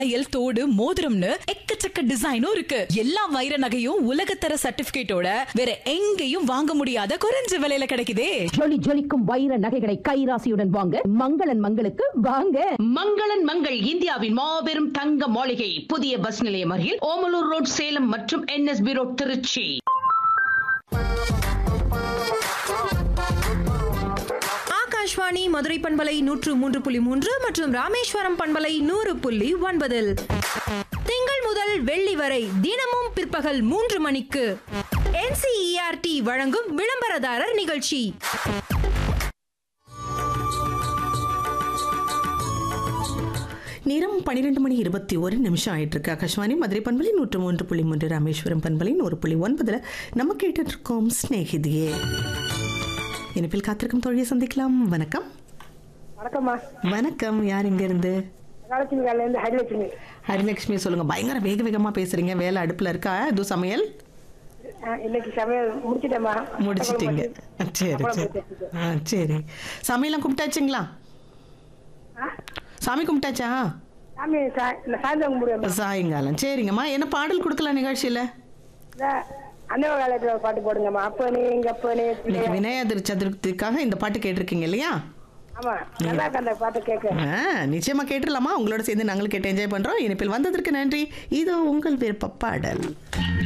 தையல் தோடு மோதிரம்னு எக்கச்சக்க டிசைனும் இருக்கு எல்லா வைர நகையும் உலகத்தர சர்டிபிகேட்டோட வேற எங்கேயும் வாங்க முடியாத குறைஞ்ச விலையில கிடைக்குதே ஜொலி ஜொலிக்கும் வைர நகைகளை கைராசியுடன் வாங்க மங்களன் மங்களுக்கு வாங்க மங்களன் மங்கள் இந்தியாவின் மாபெரும் தங்க மாளிகை புதிய பஸ் நிலையம் அருகில் ஓமலூர் ரோட் சேலம் மற்றும் என்எஸ்பி ரோட் திருச்சி ஆகாஷ்வாணி மதுரை பண்பலை நூற்று மூன்று புள்ளி மூன்று மற்றும் ராமேஸ்வரம் பண்பலை நூறு புள்ளி ஒன்பதில் திங்கள் முதல் வெள்ளி வரை தினமும் பிற்பகல் மூன்று மணிக்கு என்சிஇஆர்டி வழங்கும் விளம்பரதாரர் நிகழ்ச்சி நேரம் பன்னிரெண்டு மணி இருபத்தி ஒரு நிமிஷம் ஆயிட்டு இருக்கு ஆகாஷ்வாணி மதுரை பண்பலை நூற்று மூன்று புள்ளி மூன்று ராமேஸ்வரம் பண்பலை நூறு புள்ளி ஒன்பதுல நம்ம கேட்டுட்டு இருக்கோம் ஸ்நேகிதியே இனிப்பில் காத்திருக்கும் தோழியை சந்திக்கலாம் வணக்கம் வணக்கம்மா வணக்கம் யார் இங்க இருந்து காலட்சுமி காலையில இருந்து ஹரிலட்சுமி ஹரிலட்சுமி சொல்லுங்க பயங்கர வேக வேகமா பேசுறீங்க வேலை அடுப்புல இருக்கா இது சமையல் ஆ, இன்னைக்கு சமையல் முடிச்சிட்டேம்மா முடிச்சிட்டீங்க சரி அப்புறம் சரி முடிச்சிட்டு. ஆ சரி சாமியெல்லாம் கும்பிட்டாச்சுங்களா ஆ? சாமி கும்பிட்டாச்சா சாமி சா- இல்ல சாயந்தரம் முடியும் சாயங்காலம் சரிங்கம்மா என்ன பாடல் கொடுக்கலாம் நிகழ்ச்சியில அன்னவ காலத்துல ஒரு பாட்டு போடுங்கம்மா அப்பனே எங்க அப்பனே இன்னைக்கு விநாயகர் சதுர்த்திக்காக இந்த பாட்டு கேட்டிருக்கீங்க இல்லையா ஆமா நல்லா இருக்கு அந்த பாட்டு கேட்க ஆ, நிச்சயமா கேட்டுடலாமா உங்களோட சேர்ந்து நாங்களும் கேட்டு என்ஜாய் பண்றோம் இனிப்பில் வந்ததற்கு நன்றி இதோ உங்கள் விருப்ப பாடல்